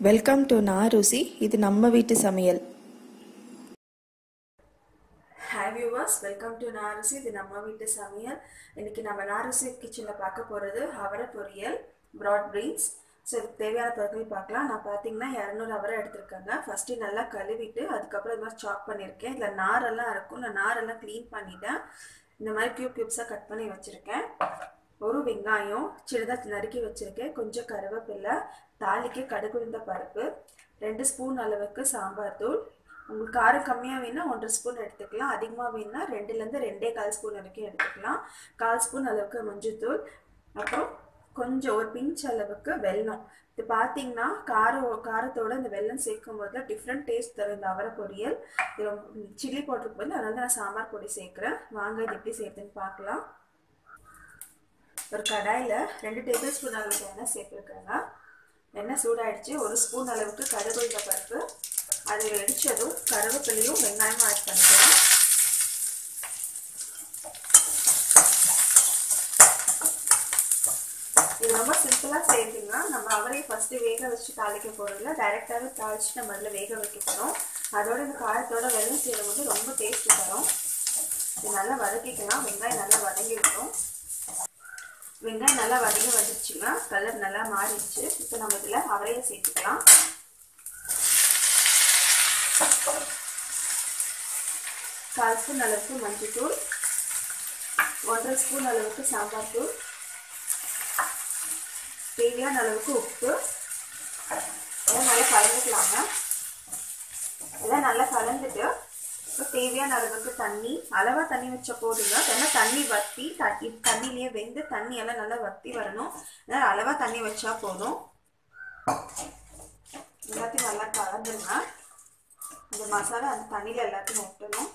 welcome to நான் ருசி இது நம்ம வீட்டு சமையல் ஹாய் வியூவர்ஸ் வெல்கம் டு நாரசி இது நம்ம வீட்டு சமையல் இன்னைக்கு நம்ம நாரசி கிச்சனில் பார்க்க போகிறது அவரை பொரியல் ப்ராட் பீன்ஸ் ஸோ இதுக்கு தேவையான பொருட்கள் பார்க்கலாம் நான் பார்த்தீங்கன்னா இரநூறு அவரை எடுத்திருக்கேங்க ஃபஸ்ட்டு நல்லா கழுவிட்டு அதுக்கப்புறம் இது மாதிரி சாப் பண்ணியிருக்கேன் இதில் நாரெல்லாம் இருக்கும் நான் நாரெல்லாம் க்ளீன் பண்ணிட்டேன் இந்த மாதிரி க்யூப் க்யூப்ஸாக கட் பண்ணி வச்சுருக்கேன் ஒரு வெங்காயம் சின்னதாக நறுக்கி வச்சுருக்கேன் கொஞ்சம் கருவேப்பிலை தாளிக்கு கடுகுழுந்த பருப்பு ரெண்டு ஸ்பூன் அளவுக்கு சாம்பார் தூள் உங்களுக்கு காரம் கம்மியாக வேணால் ஒன்றரை ஸ்பூன் எடுத்துக்கலாம் அதிகமாக வேணுன்னா ரெண்டுலேருந்து ரெண்டே கால் ஸ்பூன் வரைக்கும் எடுத்துக்கலாம் கால் ஸ்பூன் அளவுக்கு மஞ்சள்தூள் அப்புறம் கொஞ்சம் ஒரு பிஞ்ச் அளவுக்கு வெல்லம் இது பார்த்தீங்கன்னா காரம் காரத்தோட இந்த வெல்லம் சேர்க்கும் போது டிஃப்ரெண்ட் டேஸ்ட் தரும் இந்த அவரை பொரியல் இது சில்லி போட்டிருக்கும் போது அதனால நான் சாம்பார் பொடி சேர்க்குறேன் வாங்க இது எப்படி சேர்த்துன்னு பார்க்கலாம் ஒரு கடாயில் ரெண்டு டேபிள் ஸ்பூன் அளவுக்கு எண்ணெய் சேர்த்துருக்காங்க எண்ணெய் சூடாயிடுச்சு ஒரு ஸ்பூன் அளவுக்கு கருவேப்பிலை பருப்பு அது வெடிச்சதும் கருவேப்பிலையும் வெங்காயமும் ஆட் பண்ணிக்கலாம் இது ரொம்ப சிம்பிளாக செய்யுங்க நம்ம அவரையும் ஃபஸ்ட்டு வேக வச்சு தாளிக்க போகிறதில்ல டைரெக்டாகவே தாளிச்சு நம்ம அதில் வேக வைக்க போகிறோம் அதோட இந்த காரத்தோட வெள்ளம் செய்யும் போது ரொம்ப டேஸ்ட் தரும் இது நல்லா வதக்கிக்கலாம் வெங்காயம் நல்லா வதங்கிருக்கும் வெங்காயம் நல்லா வதங்கி வந்துருச்சுங்க கலர் நல்லா மாறிடுச்சு இப்போ நம்ம இதில் அவரையை சேர்த்துக்கலாம் கால் ஸ்பூன் அளவுக்கு மஞ்சள்தூள் ஒன்றரை ஸ்பூன் அளவுக்கு சாம்பார் தூள் தேவையான அளவுக்கு உப்பு எல்லாம் நல்லா கலந்துக்கலாங்க எல்லாம் நல்லா கலந்துட்டு இப்போ தேவையான அளவுக்கு தண்ணி அளவாக தண்ணி வச்ச போதுங்க ஏன்னா தண்ணி வற்றி தண்ணி தண்ணியிலேயே வெந்து தண்ணி எல்லாம் நல்லா வற்றி வரணும் அதனால் அளவாக தண்ணி வச்சா போதும் எல்லாத்தையும் நல்லா கலந்துருங்க அந்த மசாலா அந்த தண்ணியில் எல்லாத்தையும் ஒட்டணும்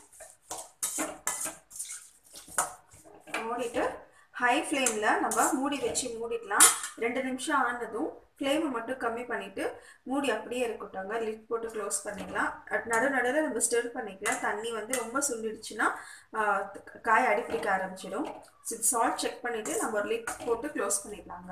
மூடிட்டு ஹை ஃப்ளேமில் நம்ம மூடி வச்சு மூடிடலாம் ரெண்டு நிமிஷம் ஆனதும் ஃப்ளேமை மட்டும் கம்மி பண்ணிவிட்டு மூடி அப்படியே இருக்கட்டும்ங்க லிட் போட்டு க்ளோஸ் பண்ணிடலாம் நடு நடுவில் நம்ம ஸ்டிர் பண்ணிக்கலாம் தண்ணி வந்து ரொம்ப சுண்டிடுச்சுன்னா காய் அடிப்பிடிக்க ஆரம்பிச்சிடும் சால்ட் செக் பண்ணிவிட்டு நம்ம ஒரு லிட் போட்டு க்ளோஸ் பண்ணிடலாங்க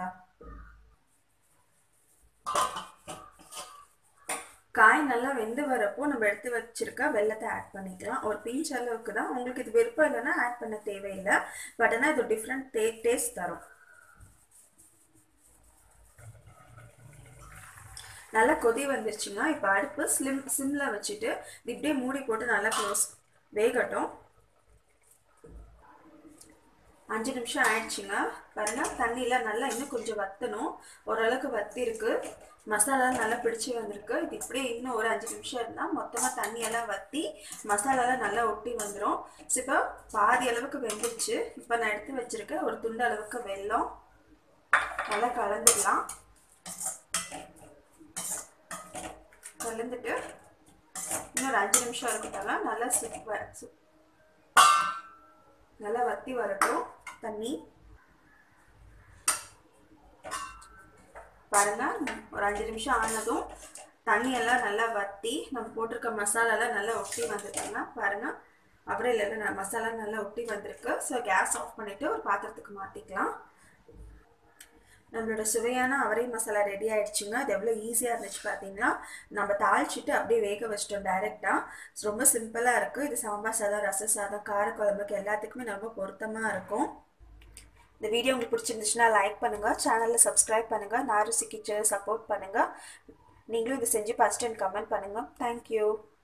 காய் நல்லா வெந்து வரப்போ நம்ம எடுத்து வச்சிருக்க வெள்ளத்தை ஆட் பண்ணிக்கலாம் ஒரு பிஞ்ச் அளவுக்கு தான் உங்களுக்கு இது விருப்பம் இல்லைன்னா ஆட் பண்ண தேவையில்லை பட் ஆனால் இது டிஃப்ரெண்ட் டே டேஸ்ட் தரும் நல்லா கொதி வந்துருச்சுங்க இப்போ அடுப்பு ஸ்லிம் சிம்மில் வச்சுட்டு இது இப்படியே மூடி போட்டு நல்லா க்ளோஸ் வேகட்டும் அஞ்சு நிமிஷம் ஆயிடுச்சுங்க பாருங்க தண்ணியில் நல்லா இன்னும் கொஞ்சம் வற்றணும் ஓரளவுக்கு வத்தி இருக்கு மசாலா நல்லா பிடிச்சி வந்திருக்கு இது இப்படியே இன்னும் ஒரு அஞ்சு நிமிஷம் இருந்தால் மொத்தமாக தண்ணியெல்லாம் வற்றி மசாலாலாம் நல்லா ஒட்டி வந்துடும் ஸோ இப்போ பாதி அளவுக்கு வெந்துருச்சு இப்போ நான் எடுத்து வச்சுருக்கேன் ஒரு துண்டு அளவுக்கு வெல்லம் நல்லா கலந்துடலாம் கலந்துட்டு இன்னொரு அஞ்சு நிமிஷம் இருக்கட்டாங்க நல்லா சுப் நல்லா வத்தி வரட்டும் தண்ணி பாருங்க ஒரு அஞ்சு நிமிஷம் ஆனதும் தண்ணி எல்லாம் நல்லா வத்தி நம்ம போட்டிருக்க மசாலாலாம் நல்லா ஒட்டி வந்துருக்குங்க பாருங்க அப்புறம் இல்லை மசாலா நல்லா ஒட்டி வந்திருக்கு ஸோ கேஸ் ஆஃப் பண்ணிவிட்டு ஒரு பாத்திரத்துக்கு மாற்றிக்கலாம் நம்மளோட சுவையான அவரை மசாலா ரெடி ஆயிடுச்சுங்க அது எவ்வளோ ஈஸியாக இருந்துச்சு பார்த்தீங்கன்னா நம்ம தாளிச்சிட்டு அப்படியே வேக வச்சிட்டோம் டைரெக்டாக ரொம்ப சிம்பிளாக இருக்குது இது சாம்பார் சாதம் ரச சாதம் காரக்குழம்புக்கு எல்லாத்துக்குமே ரொம்ப பொருத்தமாக இருக்கும் இந்த வீடியோ உங்களுக்கு பிடிச்சிருந்துச்சுன்னா லைக் பண்ணுங்கள் சேனலில் சப்ஸ்கிரைப் பண்ணுங்கள் நாருசி கிச்சனை சப்போர்ட் பண்ணுங்கள் நீங்களும் இதை செஞ்சு ஃபஸ்ட் அண்ட் கமெண்ட் பண்ணுங்கள் தேங்க்யூ